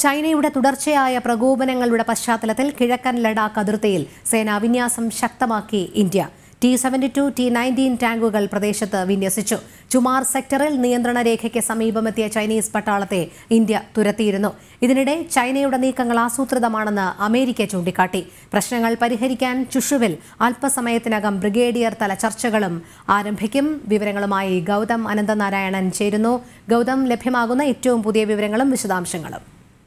ചൈനയുടെ തുടർച്ചയായ പ്രകോപനങ്ങളുടെ പശ്ചാത്തലത്തിൽ കിഴക്കൻ ലഡാക്ക് അതിർത്തിയിൽ സേനാ വിന്യാസം ശക്തമാക്കി India T seventy two T nineteen ടാങ്കുകൾ പ്രദേശത്ത് വിന്യസിച്ചു ചുമാർ സെക്ടറിൽ നിയന്ത്രണ രേഖയ്ക്ക് സമീപമെത്തിയ ചൈനീസ് പട്ടാളത്തെ ഇന്ത്യ തുരത്തിയിരുന്നു ഇതിനിടെ ചൈനയുടെ നീക്കങ്ങൾ ആസൂത്രിതമാണെന്ന് അമേരിക്ക ചൂണ്ടിക്കാട്ടി പ്രശ്നങ്ങൾ പരിഹരിക്കാൻ ചുഷുവിൽ അല്പസമയത്തിനകം ബ്രിഗേഡിയർ തല ചർച്ചകളും ആരംഭിക്കും വിവരങ്ങളുമായി ഗൗതം അനന്തനാരായണൻ ചേരുന്നു ഗൗതം ലഭ്യമാകുന്ന ഏറ്റവും പുതിയ വിവരങ്ങളും വിശദാംശങ്ങളും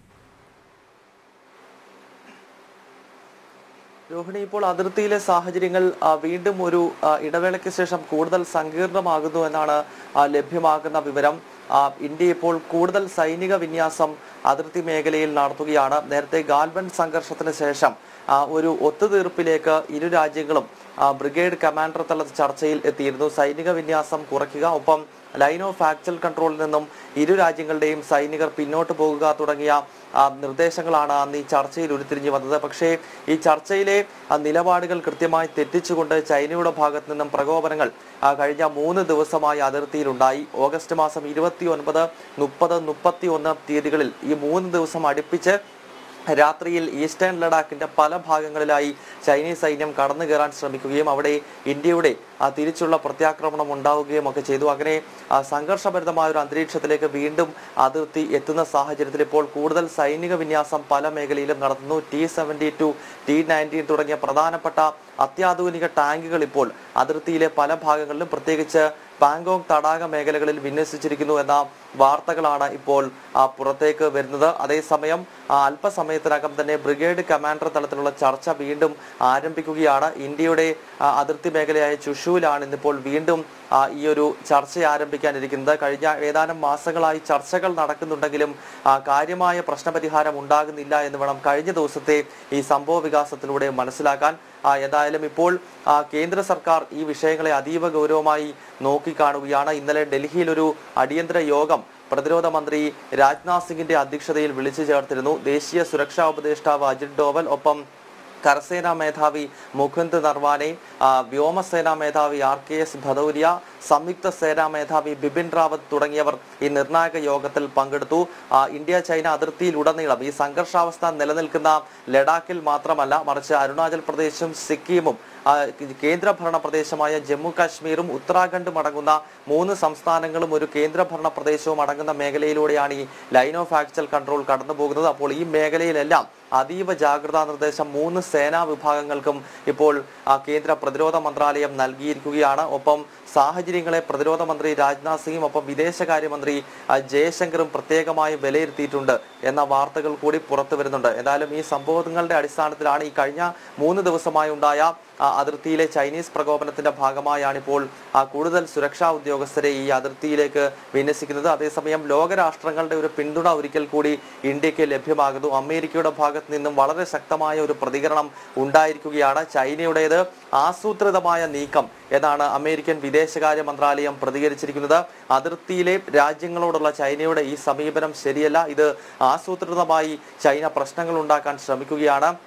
രോഹിണി ഇപ്പോൾ അതിർത്തിയിലെ സാഹചര്യങ്ങൾ ആ, വീണ്ടും ഒരു ആ, ഇടവേളയ്ക്ക് ശേഷം കൂടുതൽ സങ്കീർണമാകുന്നു എന്നാണ് ആ, ലഭ്യമാകുന്ന വിവരം ആ, ഇന്ത്യ ഇപ്പോൾ കൂടുതൽ സൈനിക വിന്യാസം അതിർത്തി മേഖലയിൽ നടത്തുകയാണ് നേരത്തെ ഗാൽവൻ സംഘർഷത്തിന് ശേഷം ആ, ഒരു ഒത്തുതീർപ്പിലേക്ക് ഇരു രാജ്യങ്ങളും ആ, ബ്രിഗേഡ് കമാൻഡർ തല ചർച്ചയിൽ എത്തിയിരുന്നു സൈനിക വിന്യാസം കുറയ്ക്കുക ഒപ്പം ലൈൻ ഓഫ് ആക്ച്വൽ കൺട്രോളിൽ നിന്നും ഇരു രാജ്യങ്ങളുടെയും സൈനികർ പിന്നോട്ട് പോകുക തുടങ്ങിയ ആ, നിർദ്ദേശങ്ങളാണ് അന്ന് ഈ ചർച്ചയിൽ ഉരുത്തിരിഞ്ഞു വന്നത് പക്ഷേ ഈ ചർച്ചയിലെ ആ, നിലപാടുകൾ കൃത്യമായി തെറ്റിച്ചുകൊണ്ട് ചൈനയുടെ ഭാഗത്ത് നിന്നും പ്രകോപനങ്ങൾ ആ, കഴിഞ്ഞ മൂന്ന് ദിവസമായി അതിർത്തിയിലുണ്ടായി ഓഗസ്റ്റ് മാസം ഇരുപത്തി ഒൻപത് മുപ്പത് മുപ്പത്തി ഒന്ന് തീയതികളിൽ ഈ മൂന്ന് ദിവസം അടുപ്പിച്ച് രാത്രിയിൽ ഈസ്റ്റേൺ ലഡാക്കിന്റെ പല ഭാഗങ്ങളിലായി ചൈനീസ് സൈന്യം കടന്നു കയറാൻ ശ്രമിക്കുകയും അവിടെ ഇന്ത്യയുടെ ആ തിരിച്ചുള്ള പ്രത്യാക്രമണം ഉണ്ടാവുകയും ഒക്കെ ചെയ്തു അങ്ങനെ ആ, സംഘർഷഭരിതമായ ഒരു അന്തരീക്ഷത്തിലേക്ക് വീണ്ടും അതിർത്തി എത്തുന്ന സാഹചര്യത്തിൽ ഇപ്പോൾ കൂടുതൽ സൈനിക വിന്യാസം പല മേഖലയിലും നടത്തുന്നു T seventy two T nineteen തുടങ്ങിയ പ്രധാനപ്പെട്ട അത്യാധുനിക ടാങ്കുകൾ ഇപ്പോൾ അതിർത്തിയിലെ പല ഭാഗങ്ങളിലും പ്രത്യേകിച്ച് പാങ്കോങ് തടാക മേഖലകളിൽ വിന്യസിച്ചിരിക്കുന്നു എന്ന വാർത്തകളാണ് ഇപ്പോൾ ആ, പുറത്തേക്ക് വരുന്നത് അതേസമയം ആ, അല്പസമയത്തിനകം തന്നെ ബ്രിഗേഡ് കമാൻഡർ തലത്തിലുള്ള ചർച്ച വീണ്ടും ആരംഭിക്കുകയാണ് ഇന്ത്യയുടെ ആ, അതിർത്തി മേഖലയായ ചുഷുവിലാണ് ഇന്നിപ്പോൾ വീണ്ടും ആ, ഈ ഒരു ചർച്ച ആരംഭിക്കാനിരിക്കുന്നത് കഴിഞ്ഞ ഏതാനും മാസങ്ങളായി ചർച്ചകൾ നടക്കുന്നുണ്ടെങ്കിലും ആ, കാര്യമായ പ്രശ്നപരിഹാരം ഉണ്ടാകുന്നില്ല എന്ന് വേണം കഴിഞ്ഞ ദിവസത്തെ ഈ സംഭവ വികാസത്തിലൂടെ മനസ്സിലാക്കാൻ ആ, എന്തായാലും ഇപ്പോൾ ആ, കേന്ദ്ര സർക്കാർ ഈ വിഷയങ്ങളെ അതീവ ഗൗരവമായി നോക്കിക്കാണുകയാണ് ഇന്നലെ ഡൽഹിയിൽ ഒരു അടിയന്തര യോഗം പ്രതിരോധ മന്ത്രി രാജ്നാഥ് സിംഗിന്റെ അധ്യക്ഷതയിൽ വിളിച്ചു ചേർത്തിരുന്നു ദേശീയ സുരക്ഷാ ഉപദേഷ്ടാവ് അജിത് ഡോവൽ ഒപ്പം കരസേനാ മേധാവി മുകുന്ദ് നർവാനെ ആ, വ്യോമസേനാ മേധാവി ആർ കെ എസ് ഭദൌരിയ സംയുക്ത സേനാ മേധാവി ബിപിൻ റാവത്ത് തുടങ്ങിയവർ ഈ നിർണായക യോഗത്തിൽ പങ്കെടുത്തു ആ, ഇന്ത്യ ചൈന അതിർത്തിയിലുടനീളം ഈ സംഘർഷാവസ്ഥ നിലനിൽക്കുന്ന ലഡാക്കിൽ മാത്രമല്ല മറിച്ച് അരുണാചൽ പ്രദേശും സിക്കിമും ആ, കേന്ദ്രഭരണ പ്രദേശമായ ജമ്മു കാശ്മീരും ഉത്തരാഖണ്ഡും അടങ്ങുന്ന മൂന്ന് സംസ്ഥാനങ്ങളും ഒരു കേന്ദ്രഭരണ പ്രദേശവും അടങ്ങുന്ന മേഖലയിലൂടെയാണ് ഈ ലൈൻ ഓഫ് ആക്ച്വൽ കൺട്രോൾ കടന്നു പോകുന്നത് അപ്പോൾ ഈ മേഖലയിലെല്ലാം അതീവ ജാഗ്രതാ നിർദ്ദേശം മൂന്ന് സേനാ വിഭാഗങ്ങൾക്കും ഇപ്പോൾ ആ, കേന്ദ്ര പ്രതിരോധ മന്ത്രാലയം നൽകിയിരിക്കുകയാണ് ഒപ്പം സാഹചര്യങ്ങളെ പ്രതിരോധ മന്ത്രി രാജ്നാഥ് സിംഗും ഒപ്പം വിദേശകാര്യമന്ത്രി ആ, ജയശങ്കറും പ്രത്യേകമായി വിലയിരുത്തിയിട്ടുണ്ട് എന്ന വാർത്തകൾ കൂടി പുറത്തു വരുന്നുണ്ട് എന്തായാലും ഈ സംഭവങ്ങളുടെ അടിസ്ഥാനത്തിലാണ് ഈ കഴിഞ്ഞ മൂന്ന് ദിവസമായി ഉണ്ടായ ആ, അതിർത്തിയിലെ ചൈനീസ് പ്രകോപനത്തിന്റെ ഭാഗമായാണ് ഇപ്പോൾ ആ, കൂടുതൽ സുരക്ഷാ ഉദ്യോഗസ്ഥരെ ഈ അതിർത്തിയിലേക്ക് വിന്യസിക്കുന്നത് അതേസമയം ലോകരാഷ്ട്രങ്ങളുടെ ഒരു പിന്തുണ ഒരിക്കൽ കൂടി ഇന്ത്യക്ക് ലഭ്യമാകുന്നു അമേരിക്കയുടെ ഭാഗത്ത് നിന്നും വളരെ ശക്തമായ ഒരു പ്രതികരണം ഉണ്ടായിരിക്കുകയാണ് ചൈനയുടേത് ആസൂത്രിതമായ നീക്കം എന്നാണ് അമേരിക്കൻ വിദേശകാര്യ മന്ത്രാലയം പ്രതികരിച്ചിരിക്കുന്നത് അതിർത്തിയിലെ രാജ്യങ്ങളോടുള്ള ചൈനയുടെ ഈ സമീപനം ശരിയല്ല ഇത് ആസൂത്രിതമായി ചൈന പ്രശ്നങ്ങൾ ഉണ്ടാക്കാൻ ശ്രമിക്കുകയാണ്